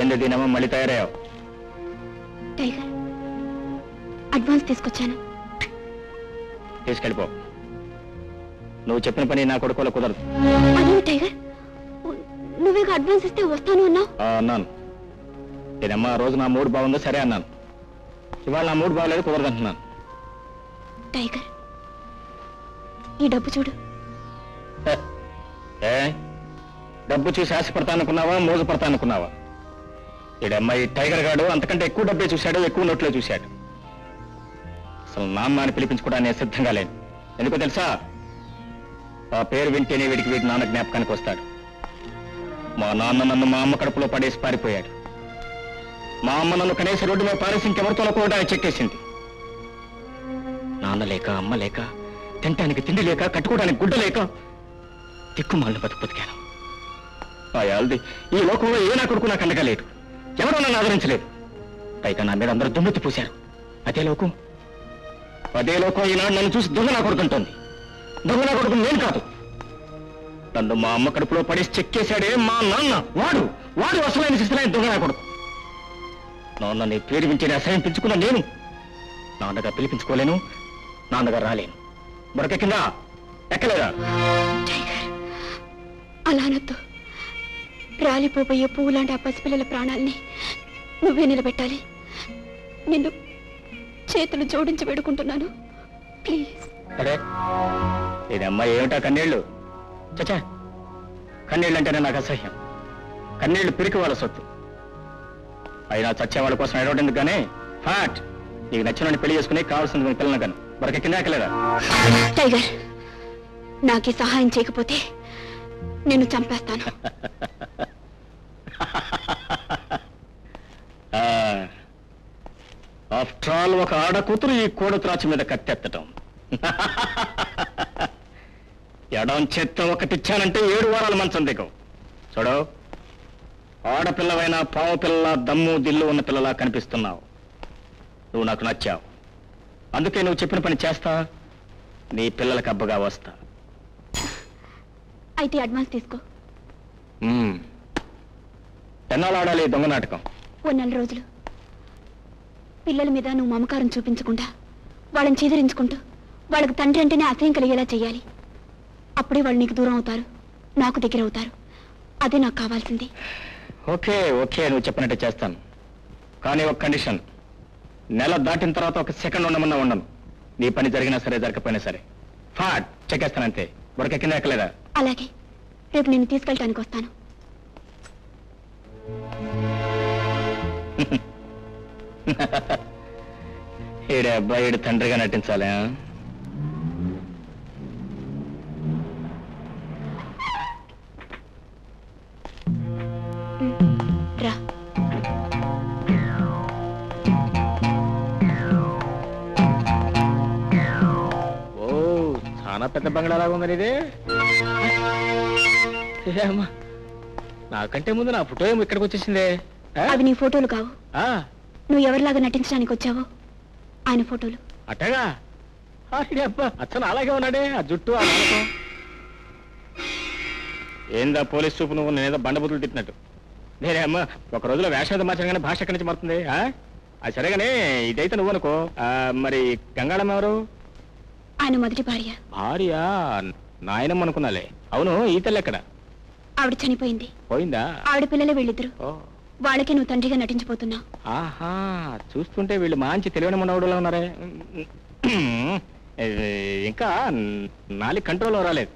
ఏంది దీనమ్మా మళ్ళీ తయారయ్యావు tiger advance తీసుకొచ్చాను తీసుకెళ్ళిపో నువ్వు చెప్పిన పని నా కొడుకోలో కుదరదు అదేమి టైగర్ నువ్వేగా అడ్వాన్స్ ఇస్తే వస్తాను అన్నావు ఆ, అన్నాను దీనమ్మా ఆ రోజు నా మూడు బాగుందో సరే అన్నాను ఇవాళ నా మూడు బాగలేదు కుదరదు అంటున్నాను టైగర్ ఈ డబ్బు చూడు హ, ఏ డబ్బు చూసి ఆశపడతా అనుకున్నావా మోజు పడతా అనుకున్నావా ఈడమ్మాయి టైగర్ గాడు అంతకంటే ఎక్కువ డబ్బే చూశాడు ఎక్కువ నోట్లో చూశాడు అసలు నాన్న అని పిలిపించుకోవడానికి నేను సిద్ధంగా లేను ఎందుకో తెలుసా ఆ పేరు వింటేనే వీడికి వీడి నాన్న జ్ఞాపకానికి వస్తాడు మా నాన్న నన్ను మా అమ్మ కడుపులో పడేసి పారిపోయాడు మా అమ్మ నన్ను కనీస రోడ్డు మీద పారేసి ఇంకెవరితో కూడా చెక్కేసింది నాన్న లేక అమ్మ లేక తినటానికి తిండి లేక కట్టుకోవడానికి గుడ్డ లేక దిక్కుమాలిన బతుకు బతికాను ఆ యాల్ది ఈ లోకంలో ఏ నా కొడుకు నాకు అండగా లేడు ఎవరో నన్ను ఆదరించలేదు పైగా నా మీద అందరూ దుమ్మెత్తి పూశారు అదే లోకం అదే లోకం ఈనాడు నన్ను చూసి దొంగ నా కొడుకుంటోంది దొంగ నా కొడుకు నేను కాదు నన్ను మా అమ్మ కడుపులో పడేసి చెక్కేశాడే మా నాన్న వాడు వాడు అసలైన శిస్తులైన దొంగ నా కొడుకు నాన్నని పేరు వింటే అసహ్యం పెంచుకున్న నేను నాన్నగా పిలిపించుకోలేను నాన్నగా రాలేను బురకెక్కిందా ఎక్కలేదా టైగర్ అలా అనొద్దు రాలిపోబోయే పువ్వు లాంటి ఆ పసిపిల్లల ప్రాణాల్ని నువ్వే నిలబెట్టాలి నిన్ను చేతులు జోడించి వేడుకుంటున్నాను ప్లీజ్ అరే ఇది అమ్మాయి ఏమిటా కన్నీళ్లు చచ్చా కన్నీళ్ళు అంటేనే నాకు అసహ్యం కన్నీళ్లు పిరికి వాళ్ళ సొత్తు అయినా చచ్చే వాళ్ళ కోసం ఎడవడం కానీ ఫ్యాట్ నీకు నచ్చిన పెళ్లి చేసుకుని కావాల్సింది మీ పిల్లలు కానీ బరకెక్కిందా ఎక్కలేదా టైగర్ నాకు ఈ సహాయం చేయకపోతే నిన్ను చంపేస్తాను ఆఫ్టర్ ఆల్ ఒక ఆడ కూతురు ఈ కోడ త్రాచి మీద కత్తెత్తటం ఎడం చెత్త ఒకటిచ్చానంటే ఏడు వారాల మంచం దిగవు చూడు ఆడపిల్లవైనా పావు పిల్ల దమ్ము దిల్లు ఉన్న పిల్లలా కనిపిస్తున్నావు నువ్వు నాకు నచ్చావు అందుకే నువ్వు చెప్పిన పని చేస్తా నీ పిల్లలకు అబ్బగా వస్తా అయితే అడ్వాన్స్ తీసుకో మ్మ్. ఎన్నాళ్ళు ఆడాలి ఈ దొంగ నాటకం ఓ నెల రోజులు పిల్లల మీద నువ్వు మమకారం చూపించకుండా వాళ్ళని చీదరించుకుంటూ వాళ్ళకి తండ్రి అంటేనే అసహ్యం కలిగేలా చేయాలి అప్పుడే వాళ్ళు నీకు దూరం అవుతారు నాకు దగ్గర అవుతారు అదే నాకు కావాల్సింది ఓకే ఓకే నువ్వు చెప్పినట్టే చేస్తాను కానీ ఒక కండిషన్ నెల దాటిన తర్వాత ఒక సెకండ్ ఉండమన్నా ఉండను నీ పని జరిగినా సరే జరగకపోయినా సరే ఫాట్ చెక్కేస్తానంతే బుడకెక్కిందా ఎక్కలేదా అలాగే రేపు నిన్ను తీసుకెళ్ళటానికి వస్తాను ఈడే అబ్బాయి ఈడు తండ్రిగా నటించాలి ఆ? రా ఓ చాలా పెద్ద బంగ్లాలాగా ఉందని ఇది ఏమ్మా, నాకంటే ముందు నా ఫోటో ఏమో ఇక్కడికి వచ్చేసిందే ఆ? అవి నీ ఫోటోలు కావు ఆ, నువ్వు ఎవరిలాగా నటించడానికి వచ్చావో ఆయన ఫోటోలు అట్టగా ఆడి అబ్బా అచ్చను అలాగే ఉన్నాడే ఆ జుట్టు ఆ నడకం ఏందా పోలీస్ చూపు నువ్వు నేనేదో బండబుద్ధులు తిట్టినట్టు నేనే అమ్మ ఒక రోజులో వేషాది మార్చగానే భాష ఎక్కడి నుంచి మారుతుంది ఆ? అది సరేగానే ఇదైతే నువ్వు అనుకో ఆ, మరి గంగాళమ్మ ఎవరు ఆయన మొదటి భార్య భార్య నాయనమ్మ అనుకున్నాలే అవును ఈ తల్లి ఎక్కడ ఆవిడ చనిపోయింది పోయిందా ఆవిడ పిల్లలే వీళ్ళిద్దరు ఓ వాళ్ళకే నువ్వు తండ్రిగా నటించిపోతున్నావు ఆహా చూస్తుంటే వీళ్ళు మంచి తెలివైన మనవుడులా ఉన్నారే ఏ, ఇంకా నాలుగు కంట్రోల్ రాలేదు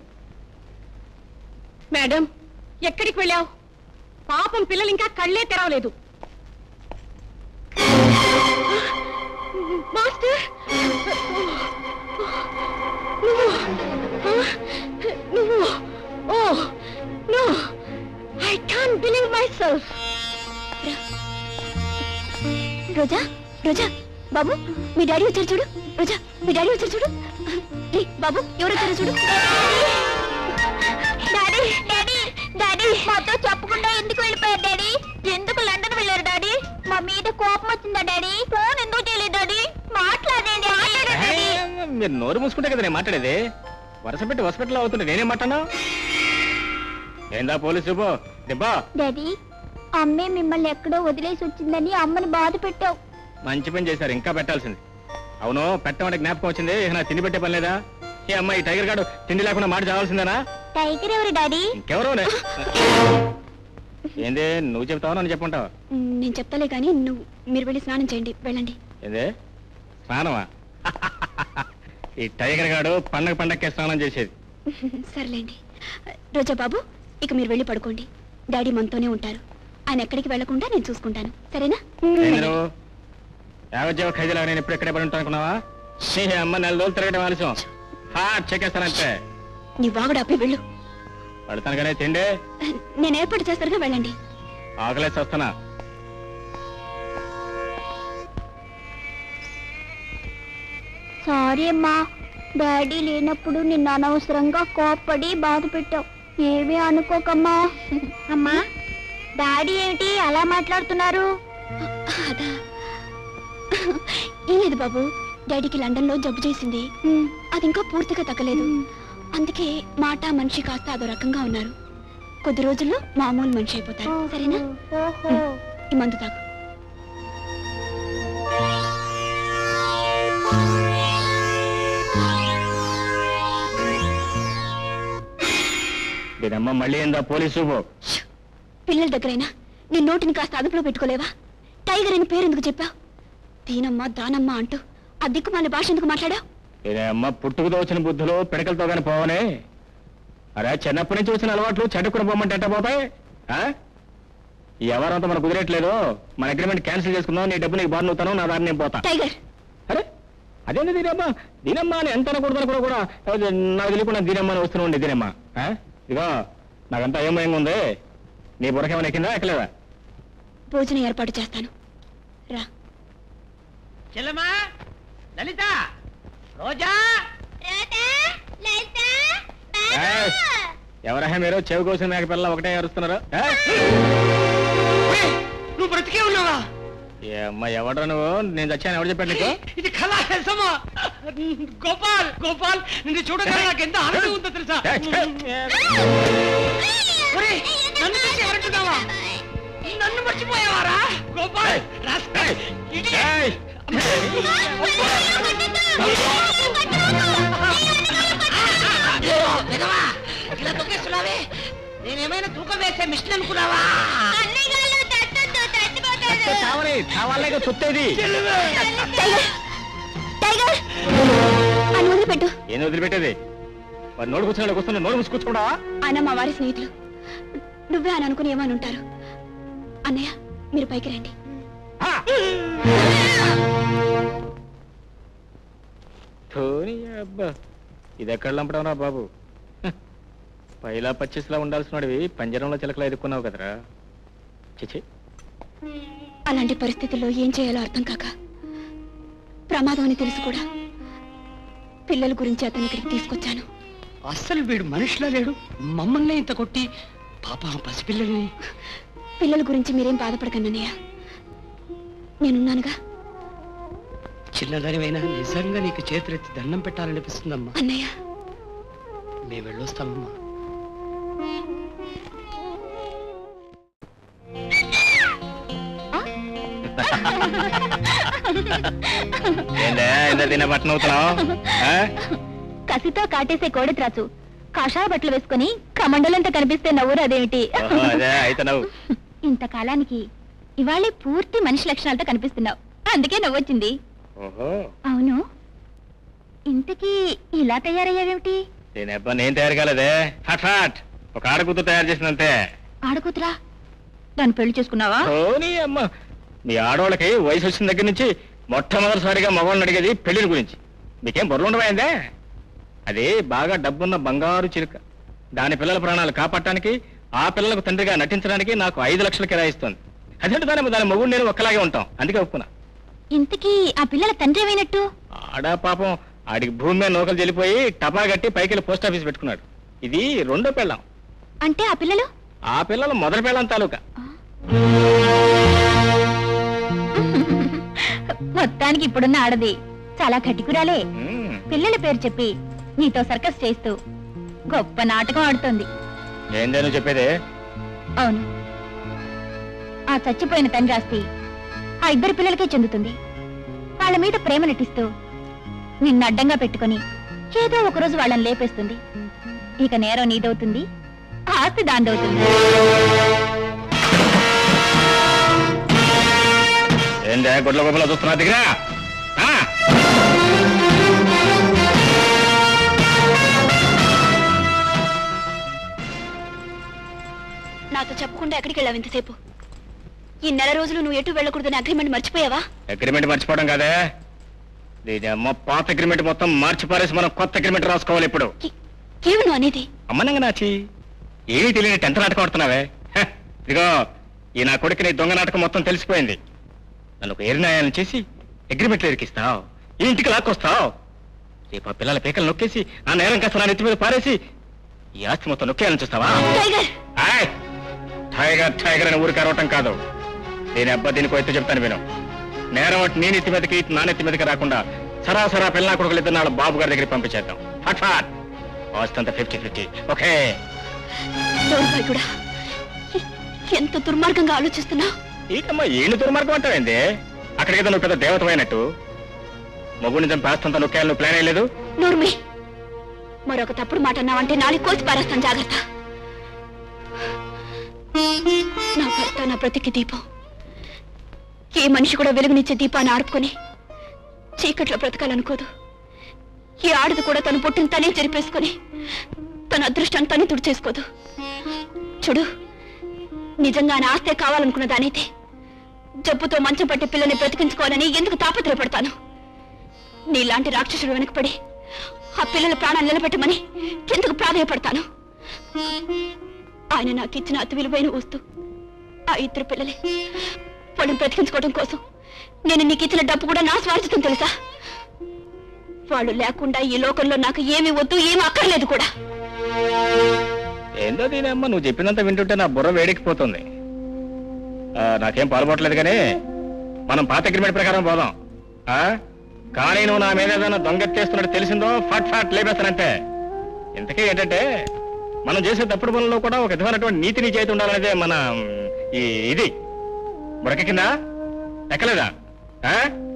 మేడం ఎక్కడికి వెళ్ళావు పాపం పిల్లలు ఇంకా కళ్ళే తెరవలేదు మాస్టర్ నువ్వు ఆ? నువ్వు oh no I can believe myself Roja Roja బాబు మీ డాడీ వచ్చారు చూడు రోజా మీ డాడీ వచ్చారు చూడు రే, బాబు ఎవరు వచ్చారు చూడు డాడీ డాడీ డాడీ మాతో చెప్పకుండా ఎందుకు వెళ్ళిపోయారు డాడీ ఎందుకు లండన్ వెళ్ళారు డాడీ మా మీద కోపం వచ్చిందా డాడీ ఫోన్ ఎందుకు చేయలేదు డాడీ మాట్లాడండి మాట్లాడండి మీరు నోరు మూసుకుంటే కదా నేను మాట్లాడేది వరుస పెట్టి హాస్పిటల్ అవుతుంటే నేనేం మాట్లాడా ఏందా పోలీసు పో దిబ్బా డాడీ అమ్మే మిమ్మల్ని ఎక్కడో వదిలేసి వచ్చిందని అమ్మని బాధ పెట్టావు మంచి పని చేశారు ఇంకా పెట్టాల్సింది అవును పెట్టమంటే జ్ఞాపకం వచ్చింది ఇక నాకు తిండి పెట్టే పని లేదా ఈ అమ్మాయి టైగర్ గాడు తిండి లేకుండా మాట చావాల్సిందేనా టైగర్ ఎవరు డాడీ ఇంకెవరో ఏంది నువ్వు చెప్తావా నన్ను చెప్పుంటావా నేను చెప్తాలే కానీ నువ్వు మీరు వెళ్ళి స్నానం చేయండి వెళ్ళండి ఏంది స్నానమా ఈ టైగర్ గాడు పండగ పండగకే స్నానం చేసేది సర్లేండి రోజా బాబు ఇక మీరు వెళ్ళి పడుకోండి డాడీ మనతోనే ఉంటారు ఆయన ఎక్కడికి వెళ్లకుండా నేను చూసుకుంటాను సరేనా ఏంది నువ్వు యావజ్జీవ ఖైదీలా నేను ఇప్పుడు ఎక్కడే పడి ఉంటాను అనుకున్నావా నీ అమ్మ నెల రోజులు తిరగడం ఆలస్యం హాట్ చెక్కేస్తానంతే నీ వాగుడు అప్పి వెళ్ళు పడతాను కానీ తిండి నేను ఏర్పాటు చేస్తారుగా వెళ్ళండి ఆకలేసి వస్తానా సారీ అమ్మా డాడీ లేనప్పుడు నిన్ను అనవసరంగా కోప్పడి బాధ పెట్టావు ఏమీ అనుకోకమ్మా అమ్మా డాడీ ఏమిటి అలా మాట్లాడుతున్నారు అదా ఏం లేదు బాబు డాడీకి లండన్ లో జబ్బు చేసింది అది ఇంకా పూర్తిగా తగ్గలేదు అందుకే మాట మనిషి కాస్త అదో రకంగా ఉన్నారు కొద్ది రోజుల్లో మామూలు మనిషి అయిపోతారు సరేనా ఈ మందు తాగు దీనమ్మ మళ్ళీ ఏందా పోలీసు పో పిల్లల దగ్గరైనా నీ నోటిని కాస్త అదుపులో పెట్టుకోలేవా టైగర్ అని పేరు ఎందుకు చెప్పావు దీనమ్మ దానమ్మ అంటూ ఆ దిక్కుమాల భాష ఎందుకు మాట్లాడావు దీనమ్మ పుట్టుకతో వచ్చిన బుద్ధులు పిడకలతో కానీ పోవనే అరే చిన్నప్పటి నుంచి వచ్చిన అలవాట్లు చెడ్డకుని పోమంటే ఎట్ట పోతాయి ఆ? ఈ ఎవరంతా మనకు కుదిరేట్లేదు మన అగ్రిమెంట్ క్యాన్సిల్ చేసుకుందాం నీ డబ్బు నీకు బాగా నవ్వుతాను నా దారి నేను పోతా టైగర్ అరే అదేంటి దీనమ్మ దీనమ్మ అని ఎంత అనకూడదని కూడా కూడా అది నాకు తెలియకుండా దీనమ్మ అని వస్తూనే ఉండే దీనమ్మ ఆ? ఇదిగో నాకంతా ఏం భయంగా ఉంది నీ బుర్రకేమైనా ఎక్కిందా ఎక్కలేదా భోజనం ఏర్పాటు చేస్తాను రా చెల్లమా లలిత రోజా ఏయ్! ఎవరహే మీరు చెవి కోసం మేక పిల్ల ఒకటే అరుస్తున్నారు ఏ? ఒరేయ్, నువ్వు బ్రతికే ఉన్నావా ఏ అమ్మ ఎవడ్రా నువ్వు నేను చచ్చాను ఎవరు చెప్పాడు నీకు ఇది కళా నిజమా గోపాల్ గోపాల్ నిన్ను చూడగానే నాకు ఎంత ఆనందం ఉందో తెలుసా ఒరేయ్, నన్ను చూసి ఎవరంటున్నావా నన్ను మర్చిపోయావారా గోపాల్ ఏయ్, రాస్కల్, ఏయ్, idiot. ఏయ్! విధవా, ఇలా తొక్కేస్తున్నావే నేనేమైనా తూకం వేసే మిషన్ అనుకున్నావా అక్క చావని చావాలే చుట్టేది టైగర్ టైగర్ అని వదిలిపెట్టు ఏం వదిలిపెట్టేది మరి నోడు కూర్చున్నాడు కూర్చున్నా నోడు మూసి కూర్చున్నావా ఆయన మా వారి స్నేహితులు నువ్వే అని అనుకుని ఏమని ఉంటారు అన్నయ్య మీరు పైకి రండి ఆ! ధోని అబ్బా ఇది ఎక్కడ లంపడం రా బాబు హ. పైలా పచ్చిస్లా ఉండాల్సినవి పంజరంలో చిలకలా ఎదుర్కొన్నావు కదరా చిచి అలాంటి పరిస్థితుల్లో ఏం చేయాలో అర్థం కాక ప్రమాదం అని తెలిసి కూడా పిల్లల గురించి అతని ఇక్కడికి తీసుకొచ్చాను అస్సలు వీడు మనిషిలా లేడు మమ్మల్ని ఇంత కొట్టి పాప ఆ పసిపిల్లల్ని పిల్లల గురించి మీరేం బాధపడకండి నేనున్నానుగా చిన్నదానివైనా నిజంగా నీకు చేతులెత్తి దండం పెట్టాలనిపిస్తుందమ్మా అన్నయ్య మేము వెళ్ళొస్తామమ్మా ఏందే ఇంత తిన్న బట్టన అవుతున్నావు కసితో కాటేసే కోడి త్రాచు కాషాయ బట్టలు వేసుకుని కమండలంతా కనిపిస్తే నవ్వురు అదేమిటి అదే అయితే నవ్వు ఇంతకాలానికి ఇవాళే పూర్తి మనిషి లక్షణాలతో కనిపిస్తున్నావు అందుకే నవ్వొచ్చింది ఓహో అవును ఇంతకీ ఇలా తయారయ్యావేమిటి దీని అబ్బా నేను తయారు కాలేదే హట్ హట్ ఒక ఆడకూతురు తయారు చేసినంతే ఆడకూతురా దాన్ని పెళ్లి చేసుకున్నావా ధోని అమ్మ మీ ఆడవాళ్ళకి వయసు వచ్చిన దగ్గర నుంచి మొట్టమొదటిసారిగా మగవాళ్ళని అడిగేది పెళ్లిల గురించి మీకేం బుర్ర ఉండమైందే అది బాగా డబ్బున్న బంగారు చిలుక దాని పిల్లల ప్రాణాలు కాపాడటానికి ఆ పిల్లలకు తండ్రిగా నటించడానికి నాకు ఐదు లక్షలు కిరాయిస్తుంది అదేంటి దాని దాని మొగుడు నేను ఒక్కలాగే ఉంటాం అందుకే ఒప్పుకున్నా ఇంతకీ ఆ పిల్లల తండ్రి ఏమైనట్టు ఆడా పాపం ఆడికి భూమి మీద నూకలు చెల్లిపోయి టపా కట్టి పైకి పోస్ట్ ఆఫీస్ పెట్టుకున్నాడు ఇది రెండో పెళ్ళాం అంటే ఆ పిల్లలు ఆ పిల్లలు మొదటి పెళ్ళాం తాలూకా మొత్తానికి ఇప్పుడున్న ఆడది చాలా కటికురాలే మ్మ్. పిల్లల పేరు చెప్పి నీతో సర్కస్ చేస్తూ గొప్ప నాటకం ఆడుతోంది ఏందే నువ్వు చెప్పేది అవును ఆ చచ్చిపోయిన తండ్రి ఆస్తి ఆ ఇద్దరు పిల్లలకే చెందుతుంది వాళ్ళ మీద ప్రేమ నటిస్తూ నిన్ను అడ్డంగా పెట్టుకొని ఏదో ఒకరోజు వాళ్ళని లేపేస్తుంది ఇక నేరం నీదవుతుంది ఆ ఆస్తి దాందవుతుంది ఏందే గుడ్ల గొప్పలో చూస్తున్నా దగ్గర నాతో చెప్పకుండా ఎక్కడికి వెళ్ళావు ఇంతసేపు ఈ నెల రోజులు నువ్వు ఎటు వెళ్ళకూడదని అగ్రిమెంట్ మర్చిపోయావా అగ్రిమెంట్ మర్చిపోవడం కాదే దీని అమ్మ పాత అగ్రిమెంట్ మొత్తం మార్చి పారేసి మనం కొత్త అగ్రిమెంట్ రాసుకోవాలి ఇప్పుడు ఏ- ఏమి నువ్వు అనేది అమ్మనంగ నాచి ఏమీ తెలియని టెన్త్ నాటకం ఆడుతున్నావే హ, ఇదిగో ఈ నా కొడుకు నీ దొంగ నాటకం మొత్తం తెలిసిపోయింది నన్ను ఒక ఏరినాయాలను చేసి అగ్రిమెంట్లు ఎరికిస్తావు ఈ ఇంటికి లాక్కొస్తావు రేపు ఆ పిల్లల పీకలు నొక్కేసి ఆ నేరం కాస్త నా నెత్తి మీద పారేసి ఈ ఆస్తి మొత్తం నొక్కేయాలని చూస్తావా టైగర్ ఆయ్ టైగర్ టైగర్ అని ఊరికి అరవటం కాదు దీని అబ్బా దీనికి ఎత్తు చెప్తాను విను నేరం అటు నీ నెత్తి మీదకి ఇటు నా నెత్తి మీదకి రాకుండా సరాసరా పిల్ల కొడుకులు ఇద్దరు నాడు బాబు గారి దగ్గరికి పంపించేద్దాం ఫట్ ఫట్ ఆస్తంత ఫిఫ్టీ ఫిఫ్టీ ఓకే దౌర్భాయ్ కూడా ఎ- ఎంత దుర్మార్గంగా ఆలోచిస్తున్నావు ఈటమ్మా ఏళ్ళు దుర్మార్గం అంటావేంది అక్కడికి నువ్వు పెద్ద దేవతమైనట్టు మగుని చంపి ఆస్తంత నొక్కేయాలని నువ్వు ప్లాన్ అయ్యలేదు నూర్మి మరొక తప్పుడు మాట అన్నావంటే నాలుగు కోసి పారేస్తాను జాగ్రత్త నా భర్త నా బ్రతికి దీపం ఏ మనిషి కూడా వెలుగునిచ్చే దీపాన్ని ఆర్పుకొని చీకట్లో బ్రతకాలనుకోదు ఈ ఆడది కూడా తను పుట్టిన తనే చెరిపేసుకొని తన అదృష్టాన్ని తనే తుడిచేసుకోదు చూడు నిజంగా నా ఆస్తే కావాలనుకున్న దానైతే జబ్బుతో మంచం పట్టి పిల్లని బ్రతికించుకోవాలని ఎందుకు తాపత్రయపడతాను నీలాంటి రాక్షసుడు వెనకపడి ఆ పిల్లల ప్రాణాలు నిలబెట్టమని ఎందుకు ప్రాధాయపడతాను ఆయన నాకు ఇచ్చిన అతి విలువైన వస్తు ఆ ఇద్దరు పిల్లలే వాళ్ళని బ్రతికించుకోవడం కోసం నేను నీకు ఇచ్చిన డబ్బు కూడా నా స్వార్థం తెలుసా వాళ్ళు లేకుండా ఈ లోకంలో నాకు ఏమి వద్దు ఏమి అక్కర్లేదు కూడా ఏందో దీనమ్మ నువ్వు చెప్పినంత వింటుంటే నా బుర్ర వేడెక్కిపోతుంది ఆ, నాకేం పాల్పడలేదు కానీ మనం పాత అగ్రిమెంట్ ప్రకారం పోదాం ఆ? కానీ నువ్వు నా మీద ఏదైనా దొంగెత్తేస్తున్నట్టు తెలిసిందో ఫట్ ఫట్ లేపేస్తానంటే ఇంతకీ ఏంటంటే మనం చేసే తప్పుడు పనుల్లో కూడా ఒక విధమైనటువంటి నీతి నిజాయితీ ఉండాలనేదే మన మ్, ఈ ఇది బుడక కింద ఎక్కలేదా ఆ?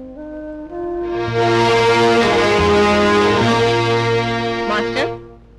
మాస్టర్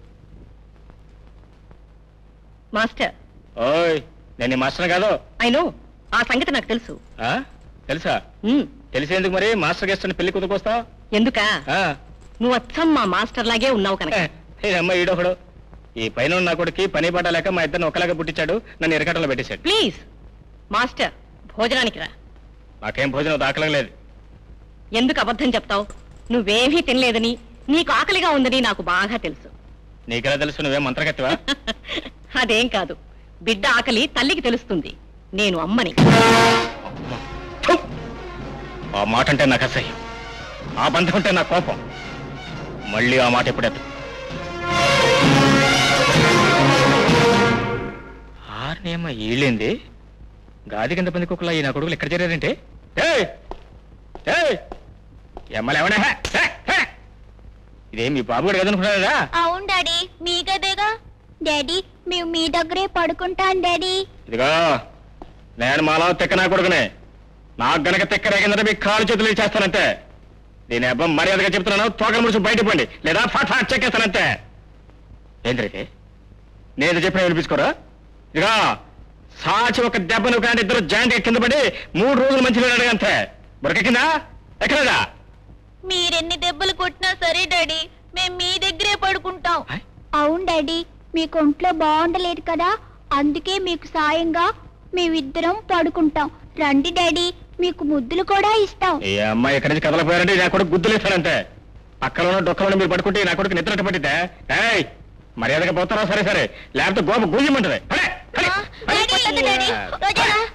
మాస్టర్ ఓయ్ నేను నీ మాస్టర్ కాదు ఐ నో ఆ సంగతి నాకు తెలుసు ఆ? తెలుసా ఉమ్, తెలిసేందుకు మరి మాస్టర్ గెస్ట్ పెళ్లి కుదుకొస్తా ఎందుకా నువ్వు అచ్చం మా మాస్టర్ లాగే ఉన్నావు కనుక అమ్మ ఈడొకడు ఈ పైన ఉన్న నా కొడుకు పని పాట లేక మా ఇద్దరిని ఒకలాగా పుట్టించాడు నన్ను ఎరకటంలో పెట్టేశాడు ప్లీజ్ మాస్టర్ భోజనానికి రా నాకేం భోజనం దాఖలం లేదు ఎందుకు అబద్ధం చెప్తావు నువ్వేమీ తినలేదని నీకు ఆకలిగా ఉందని నాకు బాగా తెలుసు నీకెలా తెలుసు నువ్వేం మంత్రగత్తివా అదేం కాదు బిడ్డ ఆకలి తల్లికి తెలుస్తుంది నేను అమ్మని థు! ఆ మాట అంటే నాకు అసహ్యం ఆ బంధం అంటే నా కోపం మళ్ళీ ఆ మాట ఎప్పుడెత్తు ఆర్నేమ ఈళ్ళింది గాది కింద పంది కుక్కలా ఈ నా కొడుకులు ఎక్కడ చేరారంటే ఏయ్! ఏయ్! ఎమ్మలు ఎవడా ఇదేం మీ బాబు కూడా కదనుకున్నారా అవును డాడీ మీ గదేగా డాడీ మేము మీ దగ్గరే పడుకుంటాం డాడీ ఇదిగో నేను మాలో తెక్క నా కొడుకునే నాకు గనక తెక్క రేగిందంటే మీ కాలు చేతులు చేస్తానంటే దీని అబ్బం మర్యాదగా చెప్తున్నాను తోకలు ముడిచి బయట పండి లేదా ఫాట్ ఫాట్ చెక్కేస్తానంతే ఏంద్రైతే నేను చెప్పిన వినిపించుకోరా ఇదిగో సాచి ఒక దెబ్బ నువ్వు కానీ ఇద్దరు జాయింట్ కింద పడి మూడు రోజులు మంచి నీళ్ళు అంతే బురకెక్కిందా ఎక్కలేదా మీరెన్ని దెబ్బలు కొట్టినా సరే డాడీ మేము మీ దగ్గరే పడుకుంటాం ఆయ్. అవును డాడీ మీకు ఒంట్లో బాగుండలేదు కదా అందుకే మీకు సాయంగా మేమిద్దరం పడుకుంటాం రండి డాడీ మీకు ముద్దులు కూడా ఇస్తాం ఈ అమ్మాయి ఎక్కడి నుంచి కదలపోయారంటే నా కొడుకు గుద్దులేస్తానంతే పక్కన ఉన్న డొక్కలో మీరు పడుకుంటే నా కొడుకు నిద్రట పట్టితే ఏయ్ మర్యాదగా పోతారా సరే సరే లేకపోతే గోప గూయమంటది పడే, పడే, పడే. డాడీ, డాడీ, రోజా